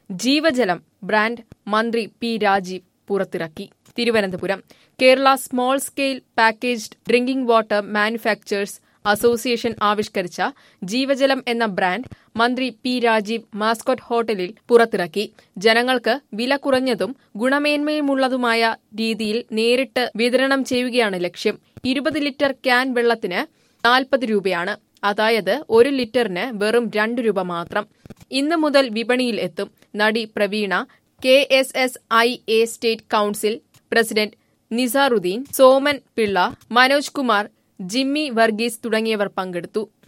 ജീവജലം ബ്രാൻഡ് മന്ത്രി പി രാജീവ് പുറത്തിറക്കി Thiruvananthapuram Kerala small scale packaged drinking water manufacturers association ആവിഷ്കരിച്ച ജീവജലം എന്ന ബ്രാൻഡ് മന്ത്രി പി രാജീവ് മാസ്കോട്ട് ഹോട്ടലിൽ പുറത്തിറക്കി ജനങ്ങൾക്ക് വില കുറഞ്ഞതും ഗുണമേന്മയുമുള്ളതുമായ രീതിയിൽ നേരിട്ട് വിതരണം ചെയ്യുകയാണ് ലക്ഷ്യം ഇരുപത് ലിറ്റർ ക്യാൻ വെള്ളത്തിന് നാൽപ്പത് രൂപയാണ് അതായത് ഒരു ലിറ്ററിന് വെറും രണ്ട് രൂപ മാത്രം ഇന്ന് മുതൽ വിപണിയിൽ എത്തും നടി Praveena K S S I A state council president Nizaruddin Soman Pillai Manoj Kumar Jimmy Varghese തുടങ്ങിയവർ പങ്കെടുത്തു